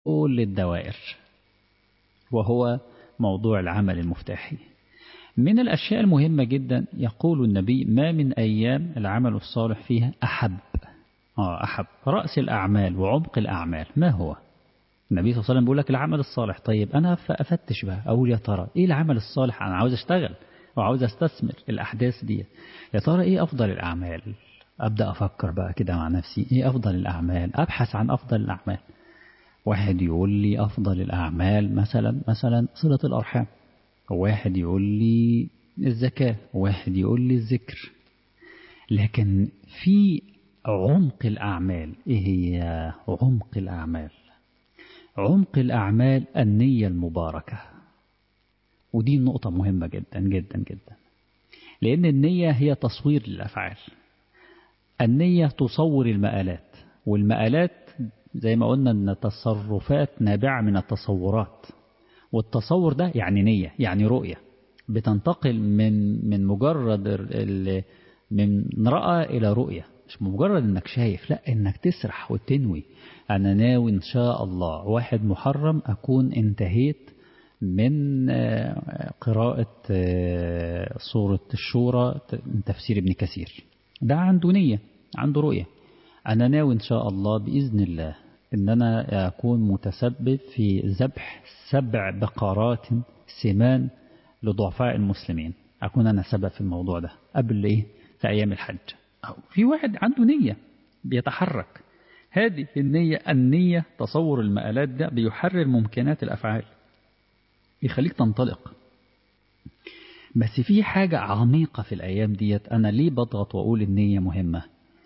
كل الدوائر وهو موضوع العمل المفتاحي من الأشياء المهمة جدا يقول النبي ما من أيام العمل الصالح فيها أحب آه أحب رأس الأعمال وعمق الأعمال ما هو النبي صلى الله عليه وسلم بيقول لك العمل الصالح طيب أنا أفتش بقى أقول يا ترى إيه العمل الصالح أنا عاوز أشتغل وعاوز أستثمر الأحداث دي يا ترى إيه أفضل الأعمال أبدأ أفكر بقى كده مع نفسي إيه أفضل الأعمال أبحث عن أفضل الأعمال واحد يقول لي أفضل الأعمال مثلا مثلا صلة الأرحام واحد يقول لي الزكاة واحد يقول لي الذكر لكن في عمق الأعمال إيه هي عمق الأعمال عمق الأعمال النية المباركة ودي نقطة مهمة جدا جدا جدا لأن النية هي تصوير للأفعال النية تصور المآلات والمآلات زي ما قلنا أن التصرفات نابعة من التصورات والتصور ده يعني نية يعني رؤية بتنتقل من من مجرد من رأى إلى رؤية مش مجرد انك شايف لا انك تسرح وتنوي انا ناوي ان شاء الله واحد محرم اكون انتهيت من قراءة سورة الشورى من تفسير ابن كثير ده عنده نية عنده رؤية أنا ناوي إن شاء الله بإذن الله إن أنا أكون متسبب في ذبح سبع بقرات سمان لضعفاء المسلمين أكون أنا سبب في الموضوع ده قبل إيه في أيام الحج أو في واحد عنده نية بيتحرك هذه النية النية تصور المآلات ده بيحرر ممكنات الأفعال يخليك تنطلق بس في حاجة عميقة في الأيام ديت أنا ليه بضغط وأقول النية مهمة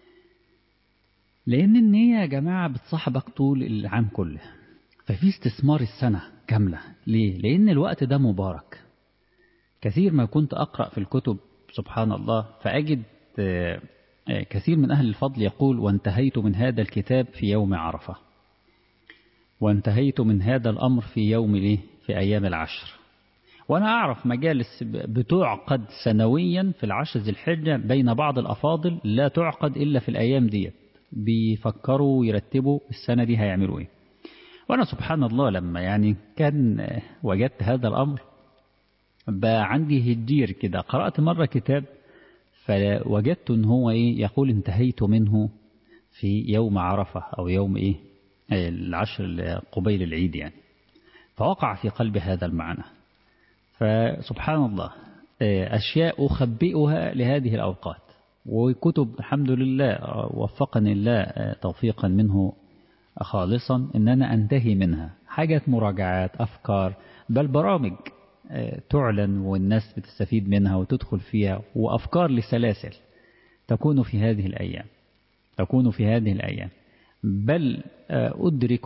لأن النية يا جماعة بتصاحبك طول العام كله ففي استثمار السنة كاملة ليه؟ لأن الوقت ده مبارك كثير ما كنت أقرأ في الكتب سبحان الله فأجد كثير من أهل الفضل يقول وانتهيت من هذا الكتاب في يوم عرفة وانتهيت من هذا الأمر في يوم ليه في أيام العشر وأنا أعرف مجالس بتعقد سنويا في العشر ذي الحجة بين بعض الأفاضل لا تعقد إلا في الأيام ديت بيفكروا ويرتبوا السنة دي هيعملوا إيه وأنا سبحان الله لما يعني كان وجدت هذا الأمر بقى عندي هدير كده قرأت مرة كتاب فوجدت ان هو ايه يقول انتهيت منه في يوم عرفة او يوم ايه العشر قبيل العيد يعني فوقع في قلبي هذا المعنى فسبحان الله أشياء أخبئها لهذه الأوقات وكتب الحمد لله وفقني الله توفيقا منه خالصا ان انا انتهي منها حاجات مراجعات افكار بل برامج تعلن والناس بتستفيد منها وتدخل فيها وأفكار لسلاسل تكون في هذه الأيام تكون في هذه الأيام بل أدرك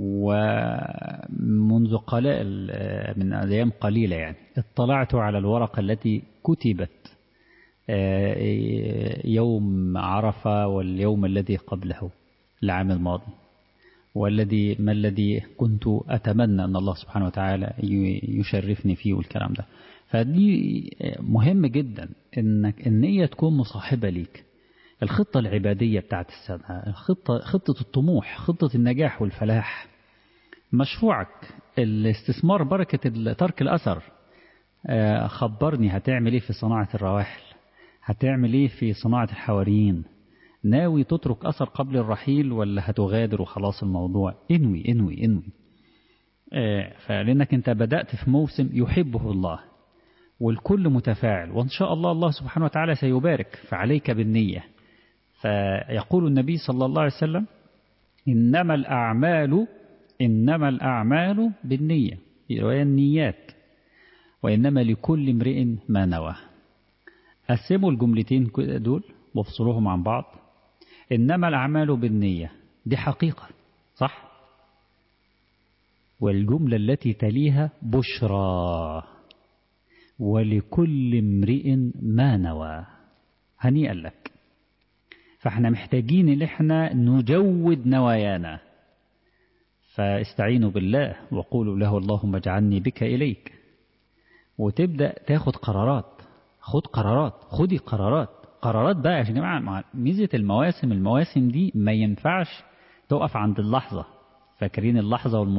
ومنذ قلائل من أيام قليلة يعني اطلعت على الورقة التي كتبت يوم عرفة واليوم الذي قبله العام الماضي والذي ما الذي كنت أتمنى أن الله سبحانه وتعالى يشرفني فيه والكلام ده فدي مهم جدا انك النية تكون مصاحبة ليك الخطة العبادية بتاعت السنة الخطة خطة الطموح خطة النجاح والفلاح مشروعك الاستثمار بركة ترك الأثر خبرني هتعمل ايه في صناعة الرواحل هتعمل ايه في صناعة الحواريين ناوي تترك أثر قبل الرحيل ولا هتغادر وخلاص الموضوع انوي انوي انوي فلأنك انت بدأت في موسم يحبه الله والكل متفاعل وإن شاء الله الله سبحانه وتعالى سيبارك فعليك بالنية فيقول النبي صلى الله عليه وسلم إنما الأعمال إنما الأعمال بالنية رواية النيات وإنما لكل امرئ ما نوى قسموا الجملتين دول وافصلوهم عن بعض إنما الأعمال بالنية دي حقيقة صح والجملة التي تليها بشرى ولكل امرئ ما نوى هنيئا لك فاحنا محتاجين ان احنا نجود نوايانا فاستعينوا بالله وقولوا له اللهم اجعلني بك إليك وتبدأ تاخد قرارات خد قرارات خدي قرارات قرارات بقى يا جماعة ميزة المواسم المواسم دي ما ينفعش تقف عند اللحظة فاكرين اللحظة والملاحظة